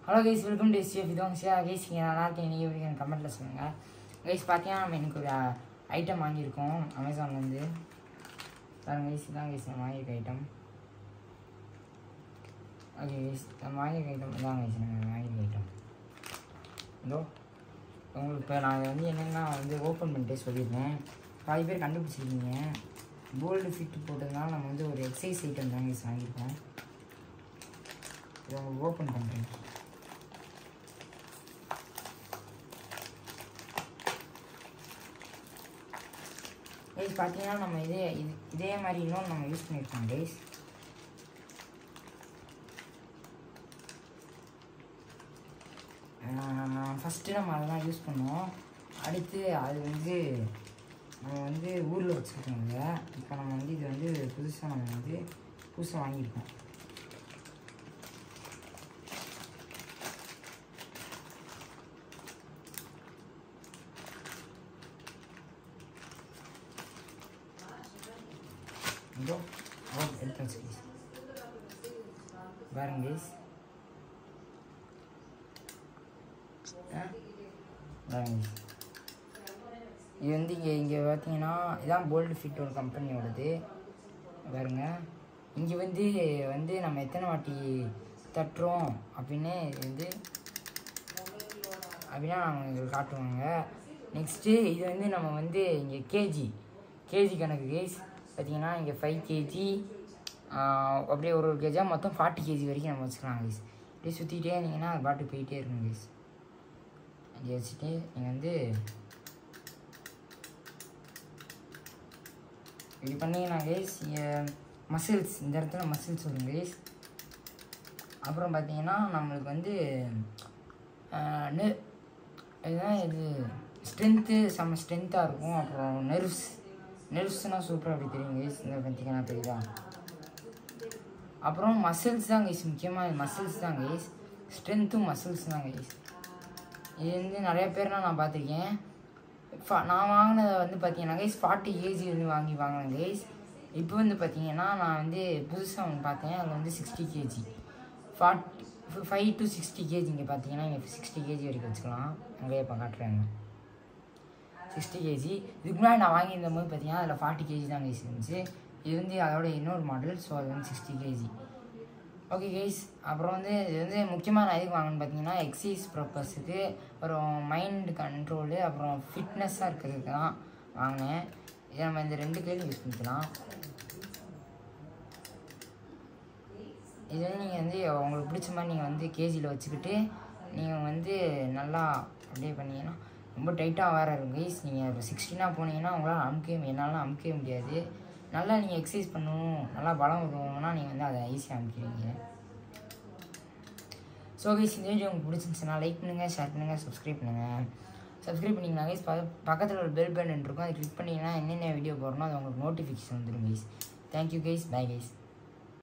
Hello guys welcome to STF இதுவும் see ya guys நீங்கள் நல்லா இருக்கேன் நீங்கள் எப்படி எனக்கு கமெண்ட்டில் சொல்லுங்கள் கைஸ் பார்த்தீங்கன்னா நம்ம எனக்கு ஒரு ஐட்டம் வாங்கியிருக்கோம் அமேசான்லேருந்து பாருங்க கைஸ் இதான் கைஸ் நம்ம வாங்கியிருக்க ஐட்டம் ஓகே கைஸ் நம்ம வாங்கியிருக்க ஐட்டம் இதான் கைஸ் நம்ம வாங்கியிருக்க ஐட்டம் இதோ உங்களுக்கு இப்போ நான் வந்து என்னென்னா வந்து ஓப்பன் பண்ணிட்டே சொல்லியிருந்தேன் பாதி பேர் கண்டுபிடிச்சிருக்கீங்க கோல்டு ஃபிட் போட்டதுனால நம்ம வந்து ஒரு எக்ஸசைஸ் ஐட்டம் தான் கைஸ் வாங்கியிருக்கோம் இதை உங்களுக்கு ஓப்பன் பண்ணுறேன் கைஸ் பார்த்தீங்கன்னா நம்ம இதே இது இதே மாதிரி இன்னும் நம்ம யூஸ் பண்ணியிருக்கோம் கைஸ் ஃபஸ்ட்டு நம்ம அதெல்லாம் யூஸ் பண்ணுவோம் அடுத்து அது வந்து நம்ம வந்து ஊரில் வச்சுருக்கோங்க இப்போ நம்ம வந்து இது வந்து புதுசாக நம்ம வந்து புதுசாக வாங்கியிருக்கோம் இதோ ஓ எடுத்தாச்சு கைஸ் பாருங்க கைஸ் பாருங்க guys. இது வந்து இங்கே இங்கே பார்த்தீங்கன்னா இதான் போல்டு ஃபிட் ஒரு கம்பெனியோடது பாருங்க இங்கே வந்து வந்து நம்ம எத்தனை வாட்டி தட்டுறோம் அப்படின்னு இது வந்து அப்படின்னா நம்ம எங்களுக்கு காட்டுவாங்க நெக்ஸ்ட்டு இது வந்து நம்ம வந்து இங்கே கேஜி கேஜி கணக்கு கேஸ் பார்த்தீங்கன்னா இங்கே ஃபைவ் கேஜி அப்படியே ஒரு ஒரு கேஜாக மொத்தம் ஃபார்ட்டி கேஜி வரைக்கும் நம்ம வச்சுக்கலாம் கேஸ் அப்படியே சுற்றிக்கிட்டே இருந்தீங்கன்னா அது பாட்டு போயிட்டே இருக்கும் கேஸ் இங்கே வச்சுட்டு நீங்கள் வந்து இப்படி பண்ணீங்கன்னா கேஸ் இங்கே மசில்ஸ் இந்த இடத்துல மசில்ஸ் வரும் கேஸ் அப்புறம் பார்த்தீங்கன்னா நம்மளுக்கு வந்து ஆஹ், நெ- இதுதான் இது ஸ்ட்ரென்த்து செம்ம ஸ்ட்ரென்த்தாக இருக்கும் அப்புறம் நெர்வ்ஸ் நெர்வ்ஸ்னால் சூப்பராக அப்படி தெரியும் கைஸ் இந்த பார்த்தீங்கன்னா தெரியுதா அப்புறம் மசில்ஸ் தான் கைஸ் முக்கியமாக மசில்ஸ் தான் கைஸ் ஸ்ட்ரென்த்தும் மசில்ஸ் தான் கைஸ் இது வந்து நிறைய பேர்லாம் நான் பார்த்துருக்கேன் ஃபா- நான் வாங்கினதை வந்து பார்த்தீங்கன்னா கைஸ் ஃபார்ட்டி கேஜி வந்து வாங்கி வாங்கினேன் கைஸ் இப்போ வந்து பார்த்தீங்கன்னா நான் வந்து புதுசாக ஒன்று பார்த்தேன் அதில் வந்து sixty KG forty five to sixty KG இங்கே பார்த்தீங்கன்னா இங்கே சிக்ஸ்டி கேஜி வரைக்கும் வச்சுக்கலாம் அங்கேயே இப்போ காட்டுறேங்க சிக்ஸ்டி கேஜி இதுக்கு முன்னாடி நான் வாங்கியிருந்த போது பார்த்தீங்கன்னா அதில் ஃபார்ட்டி கேஜி தான் கேஸ் இருந்துச்சு இது வந்து அதோட இன்னொரு மாடல் ஸோ அது வந்து சிக்ஸ்டி கேஜி ஓகே கேஸ் அப்புறம் வந்து இது வந்து முக்கியமாக நான் எதுக்கு வாங்கணும்னு பார்த்தீங்கன்னா எக்ஸசைஸ் ப்ரப்பஸுக்கு அப்புறம் மைண்ட் கண்ட்ரோலு அப்புறம் ஃபிட்னஸாக இருக்கிறதுக்கு தான் வாங்கினேன் இதை நம்ம இந்த ரெண்டு கையிலும் யூஸ் பண்ணிக்கலாம் இது வந்து நீங்கள் வந்து உங்களுக்கு பிடிச்ச மாதிரி நீங்கள் வந்து கேஜியில் வச்சுக்கிட்டு நீங்கள் வந்து நல்லா அப்படியே பண்ணீங்கன்னா ரொம்ப டைட்டாக வேறு இருக்கும் கைஸ் நீங்கள் இப்போ சிக்ஸ்டீனாக போனீங்கன்னா உங்களால் அமுக்கவே என்னால் அமுக்கவே முடியாது நல்லா நீங்கள் எக்ஸசைஸ் பண்ணணும் நல்லா பலம் வருவணும்னா நீங்கள் வந்து அதை ஈஸியாக அமுக்கிடுவீங்க ஸோ கைஸ் இந்த வீடியோ உங்களுக்கு பிடிச்சிருந்துச்சுன்னா லைக் பண்ணுங்கள் ஷேர் பண்ணுங்கள் சப்ஸ்கிரைப் பண்ணுங்கள் சப்ஸ்கிரைப் பண்ணிங்கன்னா கைஸ் பக்கத்தில் ஒரு பெல் பட்டன் இருக்கும் அதை கிளிக் பண்ணிங்கன்னா என்னென்ன வீடியோ போடுறோமோ அது உங்களுக்கு நோட்டிஃபிகேஷன் வந்துடும் guys thank you guys bye guys